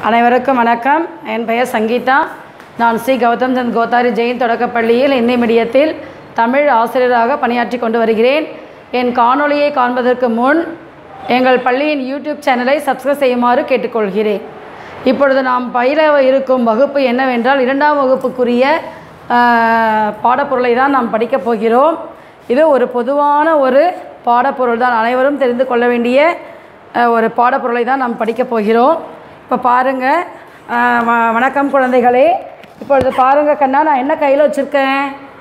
அனைவருக்கும் வணக்கம் என் பெயர் சங்கீதா நான் ஸ்ரீ கௌதம் சந்த் கோத்தாரி ஜெயின் தொடக்கப்பள்ளியில் இந்தி மீடியத்தில் தமிழ் ஆசிரியராக பணியாற்றி கொண்டு வருகிறேன் என் காணொளியை காண்பதற்கு முன் எங்கள் பள்ளியின் யூடியூப் சேனலை சப்ஸ்கிரைப் செய்யுமாறு கேட்டுக்கொள்கிறேன் இப்பொழுது நாம் பயில இருக்கும் வகுப்பு என்னவென்றால் இரண்டாம் வகுப்புக்குரிய ஆஹ், பாடப்பொருளை தான் நாம் படிக்கப் போகிறோம் இது ஒரு பொதுவான ஒரு பாடப்பொருள் தான் அனைவரும் தெரிந்து கொள்ள வேண்டிய அஹ், ஒரு பாடப்பொருளை தான் நாம் படிக்கப் போகிறோம் இப்போ பாருங்கள் வணக்கம் குழந்தைகளே இப்பொழுது பாருங்கள் கண்ணா நான் என்ன கையில் வச்சுருக்கேன்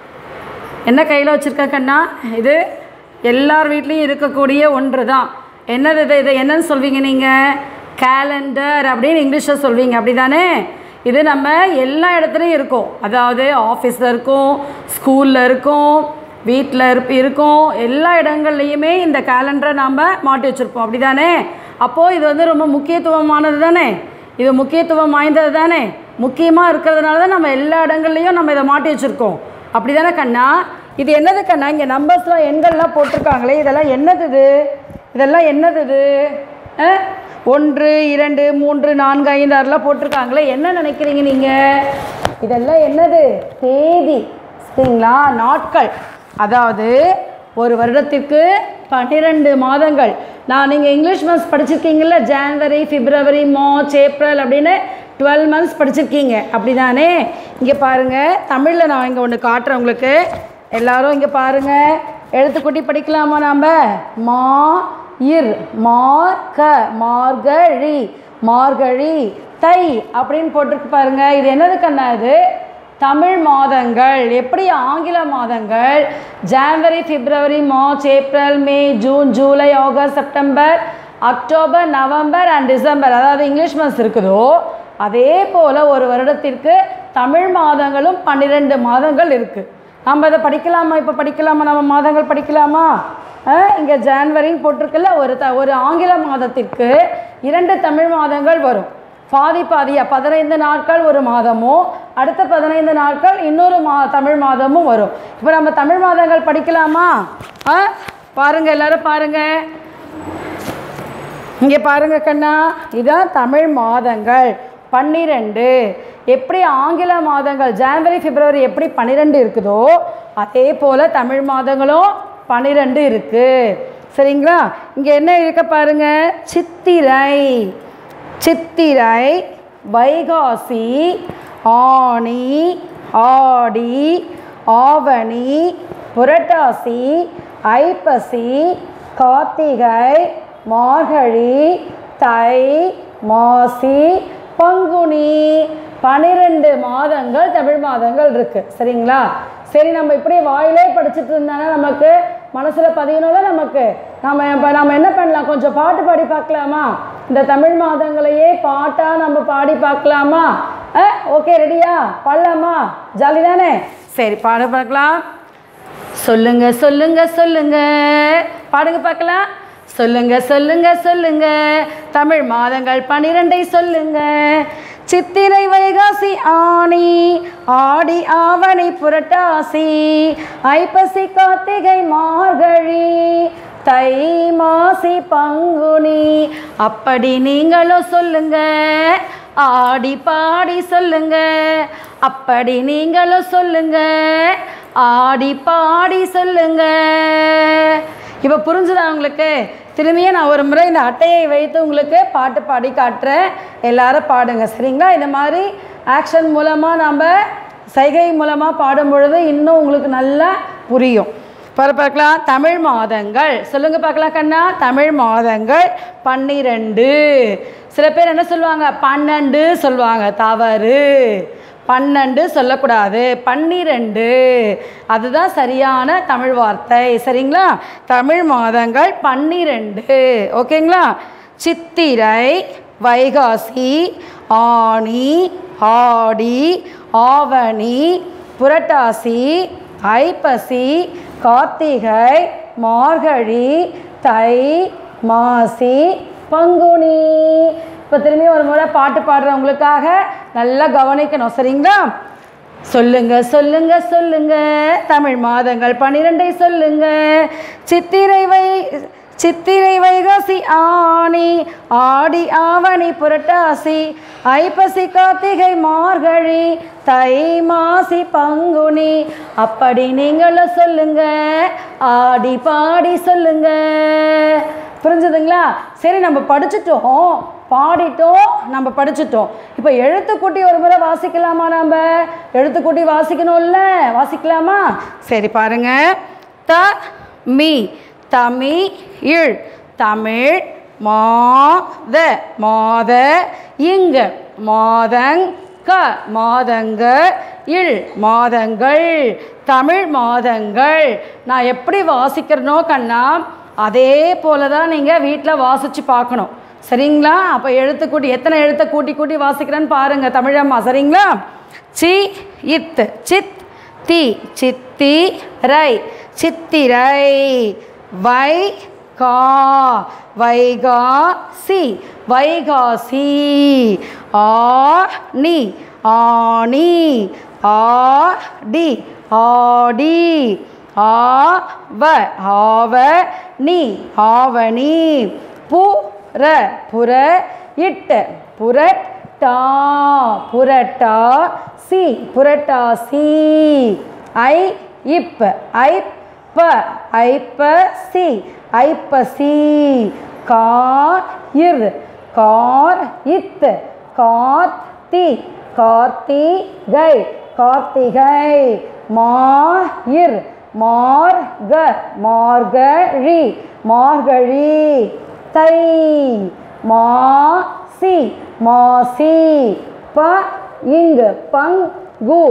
என்ன கையில் வச்சுருக்கேன் கண்ணா இது எல்லார் வீட்லேயும் இருக்கக்கூடிய ஒன்று தான் என்னது இது இது என்னன்னு சொல்வீங்க நீங்கள் கேலண்டர் அப்படின்னு இங்கிலீஷில் சொல்வீங்க அப்படி தானே இது நம்ம எல்லா இடத்துலையும் இருக்கும் அதாவது ஆஃபீஸில் இருக்கும் ஸ்கூலில் இருக்கும் வீட்டில் இருப் இருக்கும் எல்லா இடங்கள்லையுமே இந்த கேலண்டரை நாம் மாட்டி வச்சுருப்போம் அப்படி தானே அப்போது இது வந்து ரொம்ப முக்கியத்துவமானது தானே இது முக்கியத்துவம் வாய்ந்தது தானே முக்கியமாக இருக்கிறதுனால தான் நம்ம எல்லா இடங்கள்லையும் நம்ம இதை மாட்டி வச்சுருக்கோம் அப்படி தானே கண்ணா இது என்னது கண்ணா இங்கே நம்பர்ஸ்லாம் எண்கள்லாம் போட்டிருக்காங்களே இதெல்லாம் என்னது இது இதெல்லாம் என்னது இது ஆ? ஒன்று இரண்டு மூன்று நான்கு ஐந்து ஆறுலாம் போட்டிருக்காங்களே என்ன நினைக்கிறீங்க நீங்கள் இதெல்லாம் என்னது தேதி சரிங்களா நாட்கள் அதாவது ஒரு வருடத்திற்கு பன்னிரெண்டு மாதங்கள் நான் நீங்கள் இங்கிலீஷ் மந்த்ஸ் படிச்சிருக்கீங்கல்ல ஜான்வரி பிப்ரவரி மார்ச் ஏப்ரல் அப்படின்னு டுவெல் மந்த்ஸ் படிச்சிருக்கீங்க அப்படி தானே இங்கே பாருங்கள் தமிழில் நான் இங்கே ஒன்று காட்டுறேன் உங்களுக்கு எல்லாரும் இங்கே பாருங்கள் எழுத்துக்கூட்டி படிக்கலாமா நாம் மா இர் மார்க மார்கழி மார்கழி தை அப்படின்னு போட்டிருக்கு பாருங்க இது என்னது கண்ணா இது தமிழ் மாதங்கள் எப்படி ஆங்கில மாதங்கள் January February March April May June July August September October November and December அதாவது இங்கிலீஷ் மந்த்ஸ் இருக்குதோ அதே போல் ஒரு வருடத்திற்கு தமிழ் மாதங்களும் பன்னிரெண்டு மாதங்கள் இருக்குது நம்ம இதை படிக்கலாமா இப்போ படிக்கலாமா நம்ம மாதங்கள் படிக்கலாமா இங்கே ஜான்வரின்னு போட்டிருக்குல்ல ஒரு த ஒரு ஆங்கில மாதத்திற்கு இரண்டு தமிழ் மாதங்கள் வரும் பாதி பாதியா பதினைந்து நாட்கள் ஒரு மாதமும் அடுத்த பதினைந்து நாட்கள் இன்னொரு மா தமிழ் மாதமும் வரும் இப்போ நம்ம தமிழ் மாதங்கள் படிக்கலாமா ஆ பாருங்கள் எல்லாரும் பாருங்கள் இங்கே பாருங்க கண்ணா இதான் தமிழ் மாதங்கள் பன்னிரெண்டு எப்படி ஆங்கில மாதங்கள் ஜான்வரி பிப்ரவரி எப்படி பன்னிரெண்டு இருக்குதோ அதே போல் தமிழ் மாதங்களும் பன்னிரெண்டு இருக்குது சரிங்களா இங்கே என்ன இருக்க பாருங்க சித்திரை சித்திரை வைகாசி ஆனி ஆடி ஆவணி புரட்டாசி ஐப்பசி கார்த்திகை மார்கழி தை மாசி பங்குனி பன்னிரெண்டு மாதங்கள் தமிழ் மாதங்கள் இருக்குது சரிங்களா சரி நம்ம இப்படி வாயிலே படிச்சுட்டு இருந்தானா நமக்கு மனசில் பதியணும்ல நமக்கு நம்ம இப்போ நம்ம என்ன பண்ணலாம் கொஞ்சம் பாட்டு பாடி பார்க்கலாமா இந்த தமிழ் மாதங்களையே பாட்டாக நம்ம பாடி பார்க்கலாமா ஆ ஓகே ரெடியா பாடலாமா ஜாலி தானே சரி பாட பார்க்கலாம் சொல்லுங்க சொல்லுங்க சொல்லுங்க பாடுங்க பார்க்கலாம் சொல்லுங்க சொல்லுங்க சொல்லுங்க தமிழ் மாதங்கள் பன்னிரெண்டை சொல்லுங்க சித்திரை வைகாசி ஆணி ஆடி ஆவணி புரட்டாசி ஐப்பசி கார்த்திகை மார்கழி தை மாசி பங்குனி அப்படி நீங்களும் சொல்லுங்க ஆடி பாடி சொல்லுங்க அப்படி நீங்களும் சொல்லுங்க ஆடி பாடி சொல்லுங்க இப்போ புரிஞ்சுதா உங்களுக்கு திரும்பியும் நான் ஒரு முறை இந்த அட்டையை வைத்து உங்களுக்கு பாட்டு பாடி காட்டுறேன் எல்லாரும் பாடுங்க சரிங்களா இந்த மாதிரி ஆக்ஷன் மூலமாக நம்ம சைகை மூலமாக பாடும் பொழுது இன்னும் உங்களுக்கு நல்லா புரியும் பாரு பார்க்கலாம் தமிழ் மாதங்கள் சொல்லுங்க பார்க்கலாம் கண்ணா தமிழ் மாதங்கள் பன்னிரெண்டு சில பேர் என்ன சொல்லுவாங்க பன்னெண்டு சொல்லுவாங்க தவறு பன்னெண்டு சொல்லக்கூடாது பன்னிரெண்டு அதுதான் சரியான தமிழ் வார்த்தை சரிங்களா தமிழ் மாதங்கள் பன்னிரெண்டு ஓகேங்களா சித்திரை வைகாசி ஆனி ஆடி ஆவணி புரட்டாசி ஐப்பசி கார்த்திகை மார்கழி தை மாசி பங்குனி இப்போ திரும்பி ஒரு முறை பாட்டு பாடுறவங்களுக்காக நல்லா கவனிக்கணும் சரிங்களா சொல்லுங்க சொல்லுங்க சொல்லுங்க தமிழ் மாதங்கள் பன்னிரெண்டை சொல்லுங்க சித்திரை வை சித்திரை வைகாசி ஆணி ஆடி ஆவணி புரட்டாசி ஐப்பசி கார்த்திகை மார்கழி தை மாசி பங்குனி அப்படி நீங்களும் சொல்லுங்க ஆடி பாடி சொல்லுங்க புரிஞ்சுதுங்களா சரி நம்ம படிச்சிட்டோம் பாடிட்டோம் நம்ம படிச்சிட்டோம் இப்போ எழுத்துக்கூட்டி ஒரு முறை வாசிக்கலாமா நம்ம எழுத்துக்கூட்டி வாசிக்கணும்ல வாசிக்கலாமா சரி பாருங்க த மீ தமி இழ் தமிழ் மாத மாத இங்க மாதங் க மாதங்க இல் மாதங்கள் தமிழ் மாதங்கள் நான் எப்படி வாசிக்கிறனோ கண்ணா அதே போல தான் நீங்கள் வீட்டில் வாசித்து பார்க்கணும் சரிங்களா அப்போ எழுத்து கூட்டி எத்தனை எழுத்தை கூட்டி கூட்டி வாசிக்கிறேன்னு பாருங்கள் தமிழம்மா சரிங்களா சி இத் சித் தி சித்தி ரை சித்திரை வை கா வைகாசி வைகாசி ஆணி ஆணி ஆடி ஆடி ஆவ ஆவ நீ ஆவணி புற புற இட்ட புரட்டா புரட்டா சி புரட்டாசி ஐ இப் ஐப்ப ஐப்ப சி ஐப்பசி கார் இர் கார் இத் கார்த்தி கார்த்திகை கார்த்திகை மாயிர் மார்க மார்கழி மார்கழி தை மாசி மாசி ப இங்கு பங்கு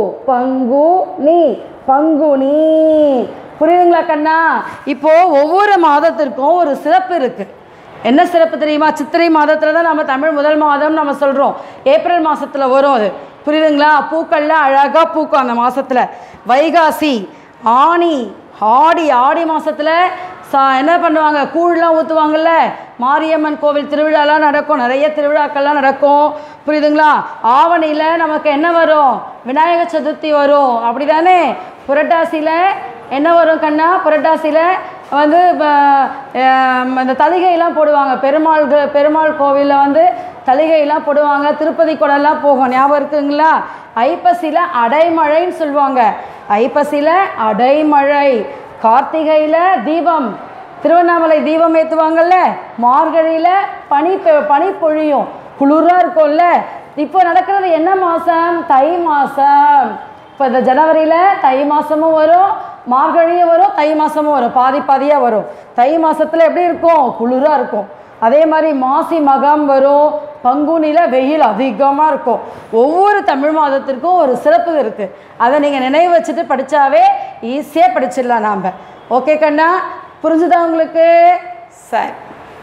பங்குனி பங்குனி புரியுதுங்களா கண்ணா இப்போ ஒவ்வொரு மாதத்திற்கும் ஒரு சிறப்பு இருக்கு என்ன சிறப்பு தெரியுமா சித்திரை மாதத்தில் தான் நம்ம தமிழ் முதல் மாதம் நம்ம சொல்கிறோம் ஏப்ரல் மாதத்தில் வரும் அது புரியுதுங்களா பூக்கள்லாம் அழகாக பூக்கும் அந்த மாதத்தில் வைகாசி ஆனி ஆடி ஆடி மாதத்தில் சா என்ன பண்ணுவாங்க கூழ்லாம் ஊற்றுவாங்கல்ல மாரியம்மன் கோவில் திருவிழாலாம் நடக்கும் நிறைய திருவிழாக்கள்லாம் நடக்கும் புரியுதுங்களா ஆவணியில் நமக்கு என்ன வரும் விநாயகர் சதுர்த்தி வரும் அப்படி தானே புரட்டாசியில் என்ன வரும் கண்ணா புரட்டாசியில் வந்து ப- ஆம், இந்த தலிகையெல்லாம் போடுவாங்க பெருமாள் கு- பெருமாள் கோவிலில் வந்து தலிகையெல்லாம் போடுவாங்க திருப்பதி குடம்லாம் போகும் ஞாபகம் இருக்குங்களா ஐப்பசியில் அடைமழைன்னு சொல்லுவாங்க ஐப்பசியில் அடைமழை கார்த்திகையில் தீபம் திருவண்ணாமலை தீபம் ஏற்றுவாங்கல்ல மார்கழியில் பனி பெ- பனி பொழியும் குளிராக இருக்கும்ல இப்போ நடக்கிறது என்ன மாதம் தை மாதம் இப்போ இந்த ஜனவரியில் தை மாதமும் வரும் மார்கழியும் வரும் தை மாதமும் வரும் பாதி பாதியாக வரும் தை மாதத்தில் எப்படி இருக்கும் குளிராக இருக்கும் அதே மாதிரி மாசி மகம் வரும் பங்குனியில் வெயில் அதிகமாக இருக்கும் ஒவ்வொரு தமிழ் மாதத்திற்கும் ஒரு சிறப்பு இருக்குது அதை நீங்கள் நினைவு வச்சுட்டு படித்தாவே ஈஸியாக படிச்சிடலாம் நாம் ஓகே கண்ணா புரிஞ்சுதா உங்களுக்கு சரி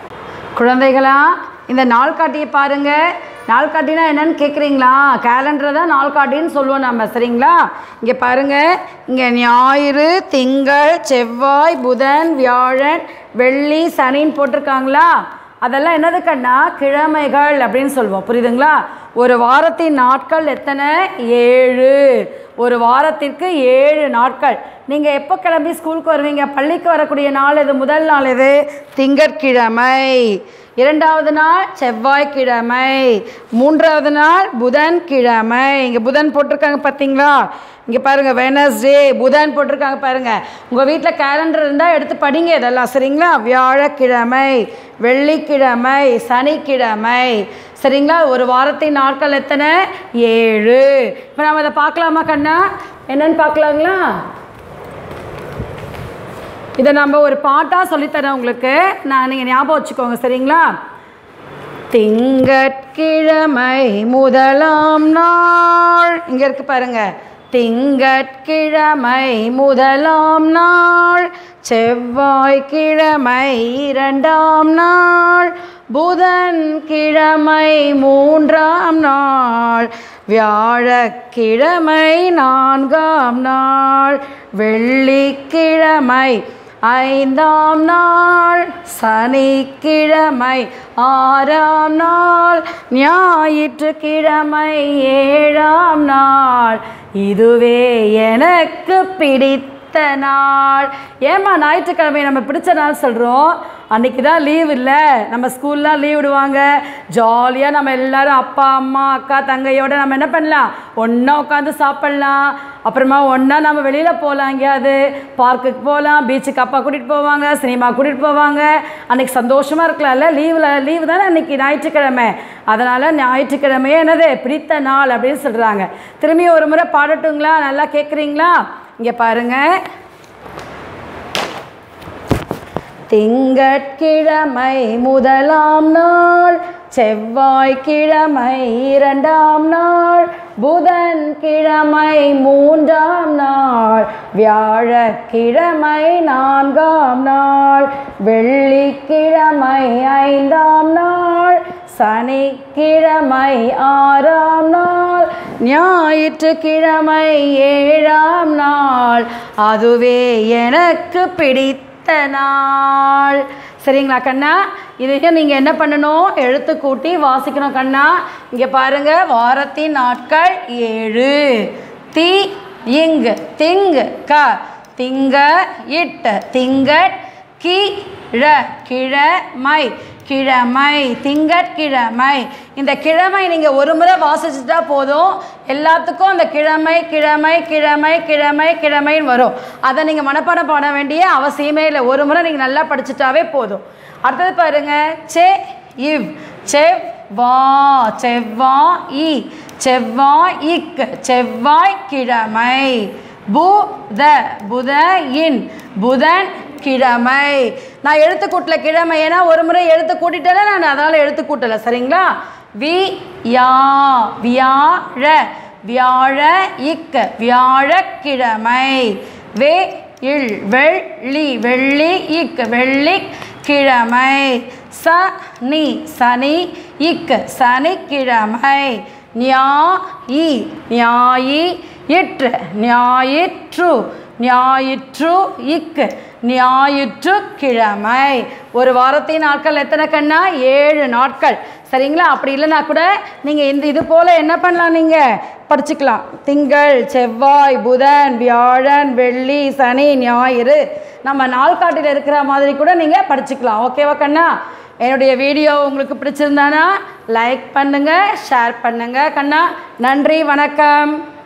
குழந்தைகளா இந்த நாள்காட்டியை பாருங்க நாள்காட்டினா என்னன்னு கேட்குறீங்களா கேலண்டரை தான் நாள்காட்டின்னு சொல்லுவோம் நம்ம சரிங்களா இங்கே பாருங்க இங்கே ஞாயிறு திங்கள் செவ்வாய் புதன் வியாழன் வெள்ளி சனின்னு போட்டிருக்காங்களா அதெல்லாம் என்னது கண்ணா கிழமைகள் அப்படின்னு சொல்லுவோம் புரியுதுங்களா ஒரு வாரத்தின் நாட்கள் எத்தனை ஏழு ஒரு வாரத்திற்கு ஏழு நாட்கள் நீங்கள் எப்போ கிளம்பி ஸ்கூலுக்கு வருவீங்க பள்ளிக்கு வரக்கூடிய நாள் எது முதல் நாள் எது திங்கட்கிழமை இரண்டாவது நாள் செவ்வாய்க்கிழமை மூன்றாவது நாள் புதன்கிழமை இங்கே புதன் போட்டிருக்காங்க பார்த்தீங்களா இங்கே பாருங்கள் வெனஸ்டே புதன் போட்டிருக்காங்க பாருங்கள் உங்கள் வீட்டில் கேலண்டர் இருந்தால் எடுத்து படிங்க இதெல்லாம் சரிங்களா வியாழக்கிழமை வெள்ளிக்கிழமை சனிக்கிழமை சரிங்களா ஒரு வாரத்தின் நாட்கள் எத்தனை ஏழு இப்போ நம்ம இதை பார்க்கலாமா கண்ணா என்னன்னு பார்க்கலாங்களா இதை நம்ம ஒரு பாட்டாக சொல்லித்தரேன் உங்களுக்கு நான் நீங்கள் ஞாபகம் வச்சுக்கோங்க சரிங்களா திங்கட்கிழமை முதலாம் நாள் இங்கே இருக்கு பாருங்க திங்கட்கிழமை முதலாம் நாள் செவ்வாய்க்கிழமை இரண்டாம் நாள் புதன்கிழமை மூன்றாம் நாள் வியாழக்கிழமை நான்காம் நாள் வெள்ளிக்கிழமை ஐந்தாம் நாள் சனிக்கிழமை ஆறாம் நாள் ஞாயிற்றுக்கிழமை ஏழாம் நாள் இதுவே எனக்கு பிடித்த நாள் ஏம்மா ஞாயிற்றுக்கிழமை நம்ம பிடிச்ச நாள் சொல்கிறோம் அன்னைக்கு தான் லீவ் இல்லை நம்ம ஸ்கூல்லாம் லீவ் விடுவாங்க ஜாலியாக நம்ம எல்லாரும் அப்பா அம்மா அக்கா தங்கையோட நம்ம என்ன பண்ணலாம் ஒன்றா உட்காந்து சாப்பிட்லாம் அப்புறமா ஒன்றா நம்ம வெளியில் போகலாம் எங்கேயாவது பார்க்குக்கு போகலாம் பீச்சுக்கு அப்பா கூட்டிகிட்டு போவாங்க சினிமா கூட்டிகிட்டு போவாங்க அன்னைக்கு சந்தோஷமாக இருக்கலாம்ல லீவில் லீவு தானே அன்னைக்கு ஞாயிற்றுக்கிழமை அதனால் ஞாயிற்றுக்கிழமையே என்னது பிடித்த நாள் அப்படின்னு சொல்கிறாங்க திரும்பி ஒரு முறை பாடட்டுங்களா நல்லா கேட்குறீங்களா இங்கே பாருங்கள் திங்கட்கிழமை முதலாம் நாள் செவ்வாய்க்கிழமை இரண்டாம் நாள் புதன்கிழமை மூன்றாம் நாள் வியாழக்கிழமை நான்காம் நாள் வெள்ளிக்கிழமை ஐந்தாம் நாள் சனிக்கிழமை ஆறாம் நாள் ஞாயிற்றுக்கிழமை ஏழாம் நாள் அதுவே எனக்கு பிடித்த நாள் சரிங்களா கண்ணா இதையும் நீங்கள் என்ன பண்ணணும் எழுத்து கூட்டி வாசிக்கணும் கண்ணா இங்கே பாருங்க வாரத்தின் நாட்கள் ஏழு தி இங்கு திங்கு க திங்க இட்ட திங்கட் கி ழ கிழமை கிழமை திங்கட்கிழமை இந்த கிழமை நீங்கள் ஒரு முறை வாசிச்சுட்டா போதும் எல்லாத்துக்கும் அந்த கிழமை கிழமை கிழமை கிழமை கிழமைன்னு வரும் அதை நீங்கள் மனப்பாடம் பாட வேண்டிய அவசியமே இல்லை ஒரு முறை நீங்கள் நல்லா படிச்சுட்டாவே போதும் அடுத்தது பாருங்க செ இவ் செவ் வா செவ்வா இ செவ்வாய் இக் செவ்வாய் கிழமை புத புத இன் புதன் கிழமை நான் எழுத்து கூட்டல கிழமை ஏன்னா ஒரு முறை எழுத்து கூட்டிட்டேன்னா நான் அதனால் எழுத்து கூட்டலை சரிங்களா வி யா வியாழ வியாழ இக்க வியாழக்கிழமை வே இல் வெள்ளி வெள்ளி இக் வெள்ளி கிழமை ச நி சனி இக் சனிக்கிழமை ஞாயி ஞாயி இற்று ஞாயிற்று ஞாயிற்று இக்கு ஞாயிற்று கிழமை ஒரு வாரத்தின் நாட்கள் எத்தனை கண்ணா ஏழு நாட்கள் சரிங்களா அப்படி இல்லைன்னா கூட நீங்கள் இந்த இது போல் என்ன பண்ணலாம் நீங்கள் படிச்சுக்கலாம் திங்கள் செவ்வாய் புதன் வியாழன் வெள்ளி சனி ஞாயிறு நம்ம நாள்காட்டில் இருக்கிற மாதிரி கூட நீங்கள் படிச்சுக்கலாம் ஓகேவா கண்ணா என்னுடைய வீடியோ உங்களுக்கு பிடிச்சிருந்தானா லைக் பண்ணுங்கள் ஷேர் பண்ணுங்கள் கண்ணா நன்றி வணக்கம்